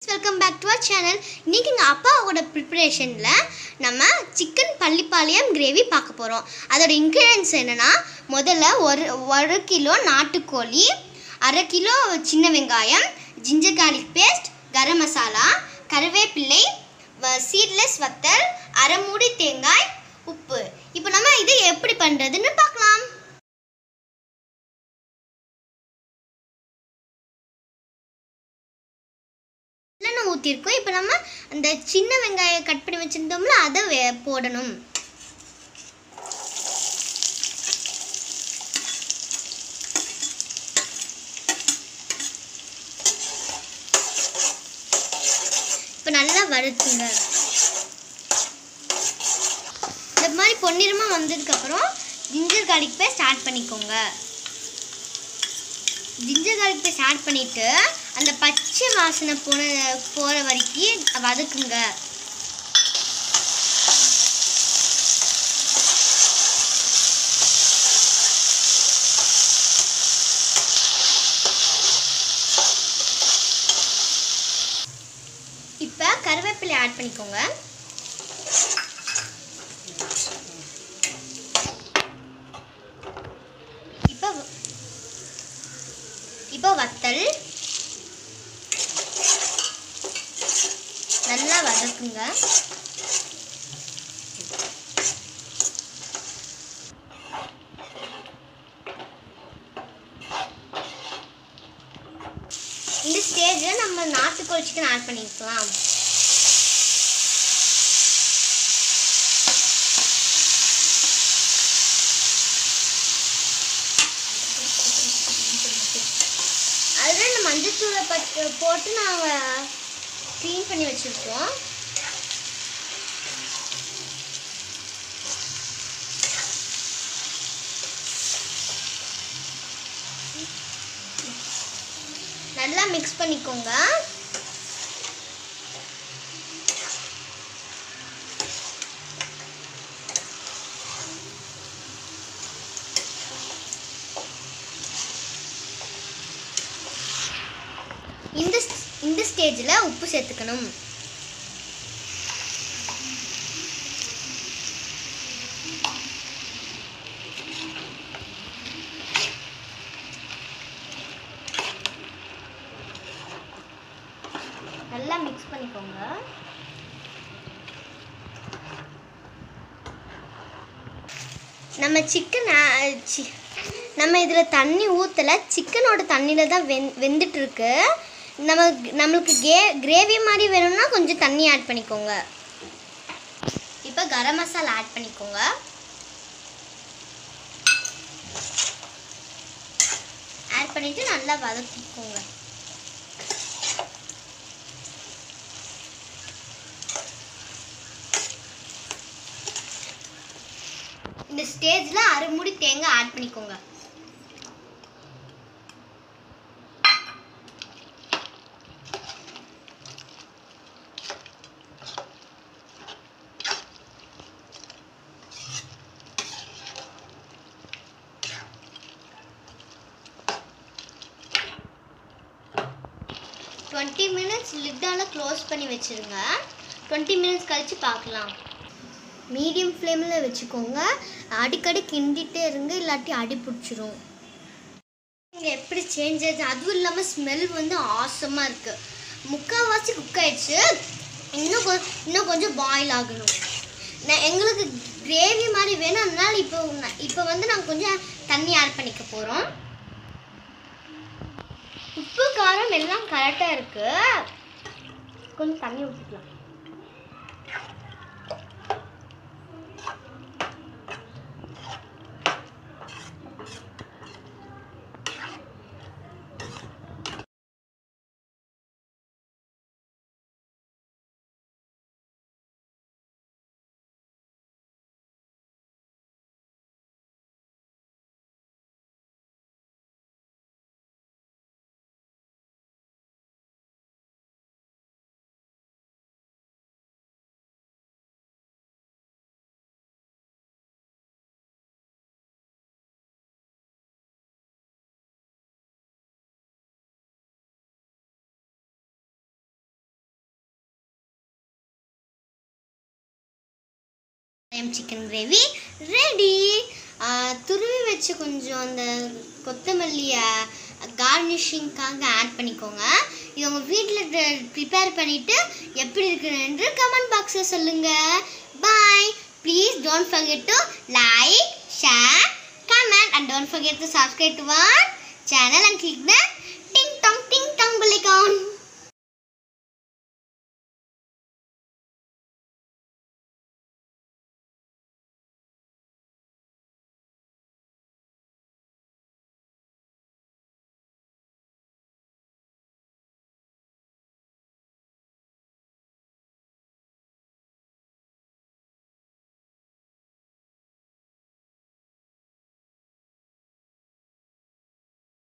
welcome back to our channel இன்றைக்கி எங்கள் அப்பாவோட ப்ரிப்பரேஷனில் நம்ம சிக்கன் பள்ளிப்பாளையம் கிரேவி பார்க்க போகிறோம் அதோட இன்க்ரீடியன்ஸ் என்னென்னா முதல்ல ஒரு ஒரு கிலோ நாட்டுக்கோழி அரை கிலோ சின்ன வெங்காயம் ginger garlic paste garam masala கருவேப்பிள்ளை சீட்லெஸ் வத்தல் அரை மூடி தேங்காய் உப்பு இப்போ நம்ம இதை எப்படி பண்ணுறதுன்னு பார்க்கலாம் நல்லெண்ணெய் ஊற்றிருக்கோம் இப்போ நம்ம அந்த சின்ன வெங்காயம் கட் பண்ணி வச்சுருந்தோம்ல அதை வே- போடணும் இப்போ நல்லா வறுத்துங்க இந்த மாதிரி பொன்னிறமாக வந்ததுக்கப்புறம் ஜிஞ்சர் கார்லிக் பேஸ்ட் ஆட் பண்ணிக்கோங்க ஜிஞ்சர் கார்லிக் பேஸ்ட் ஆட் பண்ணிவிட்டு அந்த பச்சை வாசனை போன போகிற வரைக்கும் வதக்குங்க இப்போ கருவேப்பிலை ஆட் பண்ணிக்கோங்க இப்போ இப்போ வத்தல் நல்லா வதக்குங்க இந்த ஸ்டேஜில் நம்ம நாட்டுக்கோழி சிக்கன் ஆட் பண்ணிக்கலாம் அதில் இந்த மஞ்சத்தூளை பட்டு போட்டு நாங்கள் க்ளீன் பண்ணி வச்சுருக்கோம் நல்லா மிக்ஸ் பண்ணிக்கோங்க இந்த இந்த ஸ்டேஜில் உப்பு சேர்த்துக்கணும் நல்லா மிக்ஸ் பண்ணிக்கோங்க நம்ம சிக்கன் நம்ம இதில் தண்ணி ஊற்றலை சிக்கனோட தண்ணியில் தான் வெந் வெந்துட்டு இருக்கு நம்ம நம்மளுக்கு கே கிரேவி மாதிரி வேணும்னா கொஞ்சம் தண்ணி ஆட் பண்ணிக்கோங்க இப்போ கரம் மசாலா ஆட் பண்ணிக்கோங்க ஆட் பண்ணிவிட்டு நல்லா வதக்கிக்கோங்க இந்த ஸ்டேஜில் அரை மூடி தேங்காய் ஆட் பண்ணிக்கோங்க டுவெண்ட்டி மினிட்ஸ் லிட்டால் க்ளோஸ் பண்ணி வச்சுருங்க டுவெண்ட்டி மினிட்ஸ் கழித்து பார்க்கலாம் மீடியம் ஃப்ளேமில் வச்சுக்கோங்க அடிக்கடி கிண்டிகிட்டே இருங்க இல்லாட்டி அடி பிடிச்சிரும் இங்கே எப்படி சேஞ்ச் ஆச்சு அதுவும் இல்லாமல் ஸ்மெல் வந்து ஆசமாக இருக்குது முக்கால்வாசி குக் ஆயிடுச்சு இன்னும் கொ இன்னும் கொஞ்சம் பாயில் ஆகணும் நான் எங்களுக்கு கிரேவி மாதிரி வேணும் அதனால இப்போ ந- இப்போ வந்து நாங்கள் கொஞ்சம் தண்ணி ஆட் பண்ணிக்க போகிறோம் உப்பு காரம் எல்லாம் கரெக்டாக இருக்குது கொஞ்சம் தண்ணி ஊற்றிக்கலாம் சிக்கன் கிரேவி ரெடி துருவி வச்சு கொஞ்சம் அந்த கொத்தமல்லியை கார்னிஷிங்காக ஆட் பண்ணிக்கோங்க இது உங்கள் வீட்டில் ப்ரிப்பேர் பண்ணிவிட்டு எப்படி இருக்குன்னு கமெண்ட் பாக்ஸில் சொல்லுங்கள் bye please don't forget to like share comment and don't forget to subscribe to our channel and click the ting tong ting tong bell icon